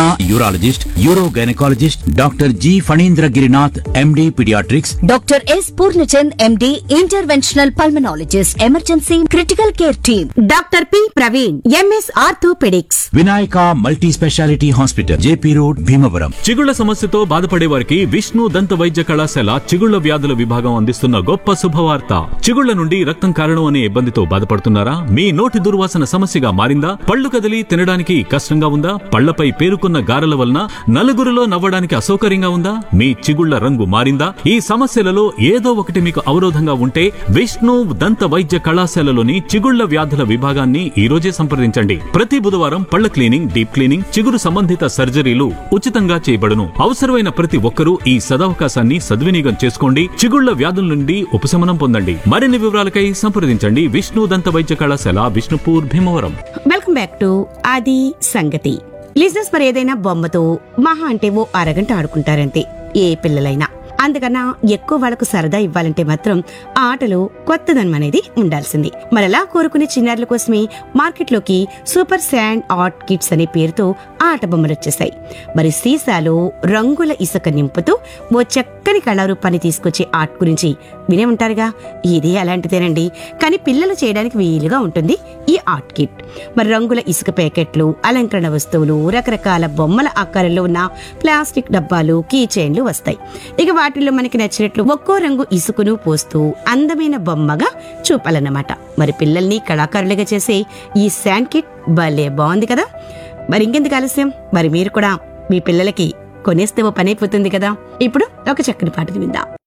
urologist uro gynaecologist doctor G Phanindra Girinath MD paediatrics doctor S Purnachand MD interventional pulmonologist emergency critical care team doctor P Praveen MS orthopaedics Vinayaka multi speciality hospital JP road Bhimavaram చిగుళ్ల సమస్యతో బాధపడే వారికి విష్ణు దంత వైద్య కళాశాల చిగుళ్ల వ్యాధుల విభాగం అందిస్తున్న గొప్ప శుభవార్త చిగుళ్ల నుండి రక్తం కారణం అనే ఇబ్బందితో బాధపడుతున్నారా మీ నోటి దుర్వాసన సమస్యగా మారిందా పళ్ళు కదిలి తినడానికి కష్టంగా ఉందా పళ్లపై పేరుకున్న గారెల వలన నలుగురిలో నవ్వడానికి అసౌకర్యంగా ఉందా మీ చిగుళ్ల రంగు మారిందా ఈ సమస్యలలో ఏదో ఒకటి మీకు అవరోధంగా ఉంటే విష్ణు దంత వైద్య కళాశాలలోని చిగుళ్ల వ్యాధుల విభాగాన్ని ఈ రోజే సంప్రదించండి ప్రతి బుధవారం పళ్ల క్లీనింగ్ డీప్ క్లీనింగ్ చిగురు సంబంధిత సర్జరీలు ఉచితంగా చేయబడును అవసరమైన ప్రతి ఒక్కరూ ఈ సదవకాశాన్ని సద్వినియోగం చేసుకోండి చిగుళ్ల వ్యాధుల నుండి ఉపశమనం పొందండి మరిన్ని వివరాలకై సంప్రదించండి విష్ణు దంత వైద్య కళాశాల Vishnupur Bhimavaram welcome back to ఆది సంగతి లిజినెస్ మరి ఏదైనా బొమ్మతో మహా అంటే ఓ అరగంట ఆడుకుంటారంతే ఏ పిల్లలైనా అందుకన్నా ఎక్కువ వాళ్ళకు సరదా ఇవ్వాలంటే మాత్రం ఆ ఆటలో కొత్తదనం అనేది ఉండాల్సింది మరలా కోరుకునే చిన్నారుల కోసమే మార్కెట్లోకి సూపర్ శాండ్ ఆర్ట్ కిట్స్ అనే పేరుతో ఆట బొమ్మలు వచ్చేసాయి మరి సీసాలో రంగుల ఇసుక నింపుతూ ఓ చక్కని కళారూపాన్ని తీసుకొచ్చే ఆర్ట్ గురించి వినే ఉంటారుగా ఇది అలాంటిదేనండి కానీ పిల్లలు చేయడానికి వీలుగా ఉంటుంది ఈ ఆర్ట్ కిట్ మరి రంగుల ఇసుక ప్యాకెట్లు అలంకరణ వస్తువులు రకరకాల బొమ్మల ఆకారంలో ఉన్న ప్లాస్టిక్ డబ్బాలు కీ చైన్లు వస్తాయి ఇక వాటిల్లో మనకి నచ్చినట్లు ఒక్కో రంగు ఇసుకను పోస్తూ అందమైన బొమ్మగా చూపాలన్నమాట మరి పిల్లల్ని కళాకారులుగా చేసే ఈ శాండ్ కిట్ భలే బాగుంది కదా మరి ఇంకెందుకు ఆలస్యం మరి మీరు కూడా మీ పిల్లలకి కొనేస్తే ఓ పని అయిపోతుంది కదా ఇప్పుడు ఒక చక్కని పాటను విందాం